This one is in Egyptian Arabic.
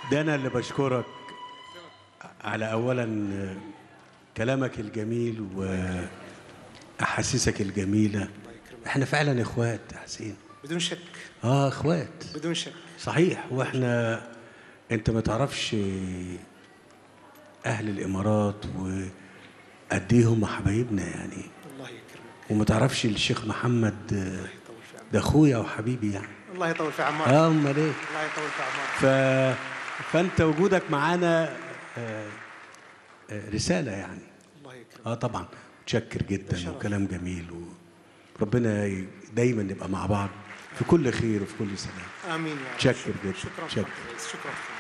ده انا اللي بشكرك على اولا كلامك الجميل واحاسيسك الجميله احنا فعلا اخوات يا حسين بدون شك اه اخوات بدون شك صحيح واحنا انت ما تعرفش اهل الامارات وقد ايه هم حبايبنا يعني الله يكرمك وما تعرفش الشيخ محمد آه، يطول في عمرك ده اخويا وحبيبي يعني الله يطول في عمرك اه امال ايه الله يطول في عمرك ف... فانت وجودك معانا آه، آه، رساله يعني الله يكرمك اه طبعا متشكر جدا شرف. وكلام جميل وربنا ي- دايما نبقى مع بعض في كل خير وفي كل سلام امين يا رب شكر جدا. شكرا شكر. شكرا شكرا